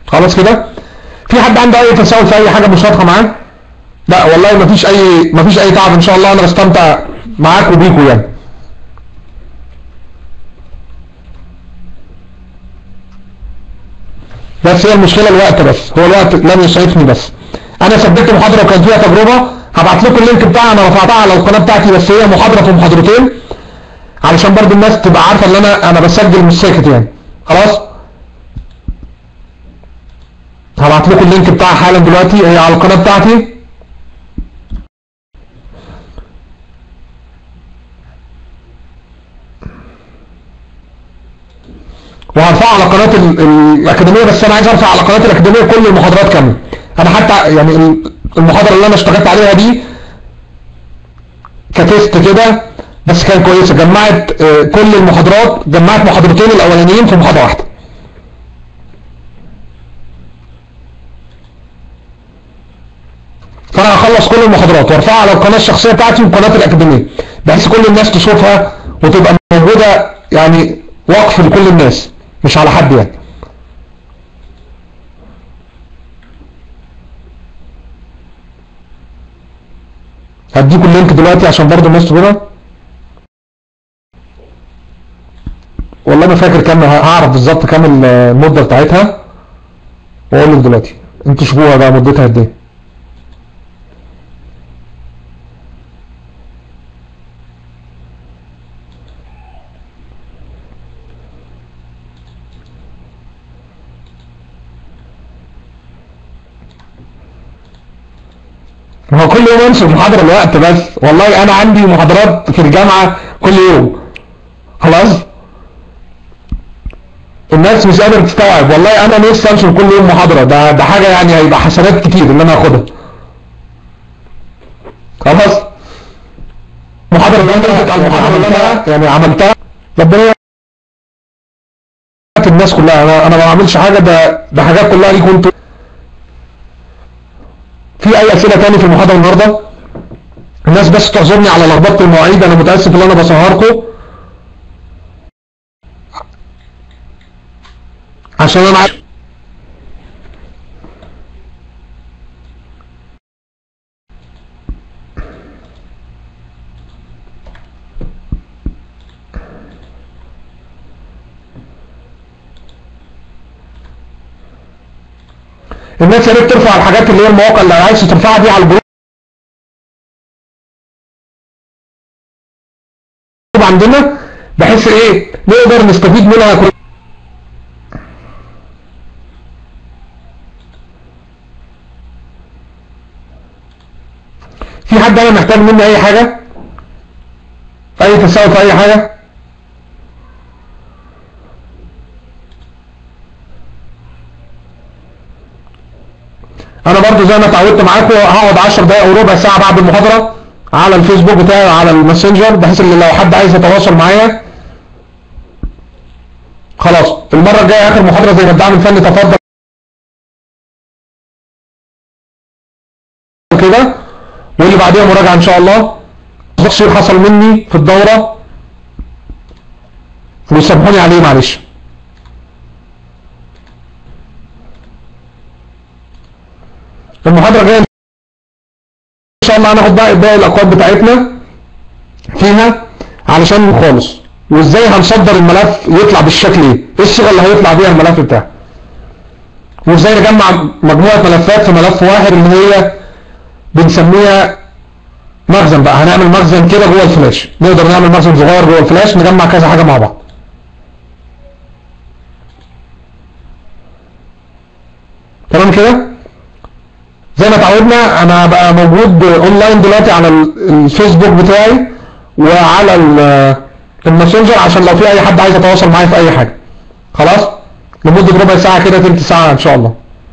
A: خلاص كده في حد عنده اي تساؤل في اي حاجه مش واضحه معاه لا والله مفيش اي مفيش اي تعب ان شاء الله انا بستمتع معاك وبيكوا يعني بس هي المشكله الوقت بس هو الوقت لم يسعفني بس انا سجلت محاضره وكان فيها تجربه هبعت لكم اللينك بتاعها انا رفعتها على القناه بتاعتي بس هي محاضره في محاضرتين علشان برضو الناس تبقى عارفه ان انا انا بسجل مش ساكت يعني خلاص هبعت لكم اللينك بتاعها حالا دلوقتي هي على القناه بتاعتي وهرفعها على قناه ال- ال- الاكاديميه بس انا عايز ارفع على قناه الاكاديميه كل المحاضرات كامله انا حتى يعني ال- المحاضره اللي انا اشتغلت عليها دي كتست كده بس كان كويسه جمعت آه، كل المحاضرات جمعت محاضرتين الاولانيين في محاضره واحده فانا هخلص كل المحاضرات وارفعها على القناه الشخصيه بتاعتي وقناه الاكاديميه بحيث كل الناس تشوفها وتبقى موجوده يعني وقف لكل الناس مش على حد يعني هديكم اللينك دلوقتي عشان برضه الناس تقولها والله ما فاكر كام هعرف بالظبط كام المده بتاعتها واقول لك دلوقتي انتوا شوفوها بقى مدتها قد ايه ما هو كل يوم امشي محاضرة الوقت بس والله انا عندي محاضرات في الجامعة كل يوم خلاص الناس مش قادرة تستوعب والله انا نفسي انشر كل يوم محاضرة ده ده حاجة يعني هيبقى حسنات كتير اللي انا هاخدها خلاص محاضرة اللي انا المحاضرة اللي انا يعني عملتها ربنا يعين الناس كلها انا انا ما بعملش حاجة ده ده حاجات كلها ليكم انتوا في اي اسئله تاني في المحاضره النهارده الناس بس تعذرني على لخبطه المواعيد انا متاسف ان انا بسهركم عشان انا عارف الناس يا ريت ترفع الحاجات اللي هي المواقع اللي عايز ترفعها دي على الجروب عندنا بحيث ايه نقدر نستفيد منها كل في حد انا محتاج مني اي حاجة اي تساؤل في اي حاجة انا برضو زي ما اتعودت معاكم هقعد 10 دقايق او ربع ساعة بعد المحاضرة على الفيسبوك بتاعي على الماسنجر بحيث ان لو حد عايز يتواصل معايا خلاص المرة الجاية اخر محاضرة زي ما الدعم الفني تفضل كده واللي بعديها مراجعة ان شاء الله تقصير حصل مني في الدورة وسامحوني عليه معلش المحاضرة الجاية ان شاء الله هناخد بقى باقي الاقوال بتاعتنا فيها علشان خالص وازاي هنصدر الملف يطلع بالشكل ايه ايه الصيغه اللي هيطلع بيها الملف بتاعه وازاي نجمع مجموعه ملفات في ملف واحد اللي هي بنسميها مخزن بقى هنعمل مخزن كده جوه الفلاش نقدر نعمل مخزن صغير جوه الفلاش نجمع كذا حاجه مع بعض تمام كده زي ما اتعودنا انا بقى موجود اونلاين دلوقتي على الفيسبوك بتاعي وعلى الماسنجر عشان لو في اي حد عايز يتواصل معايا في اي حاجه خلاص لمده ربع ساعه كده تلت ساعه ان شاء الله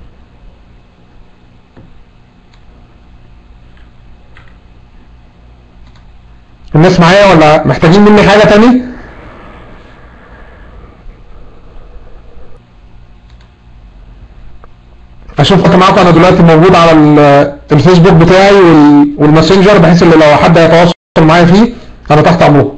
A: الناس معايا ولا محتاجين مني حاجه تاني اشوف انت معاكم انا دلوقتي موجود على الفيسبوك بتاعي والماسنجر بحيث ان لو حد هيتواصل معايا فيه انا تحت امركم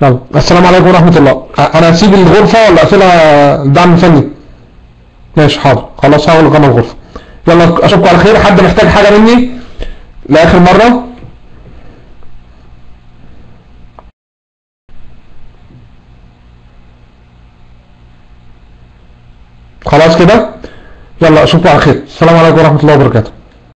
A: يلا السلام عليكم ورحمة الله أ- انا هسيب الغرفة ولا اقفلها الدعم الفني ماشي حاضر خلاص هغلق انا الغرفة يلا اشوفكم على خير حد محتاج حاجة مني لاخر مرة خلاص كده يلا اشوفكم على خير السلام عليكم ورحمة الله وبركاته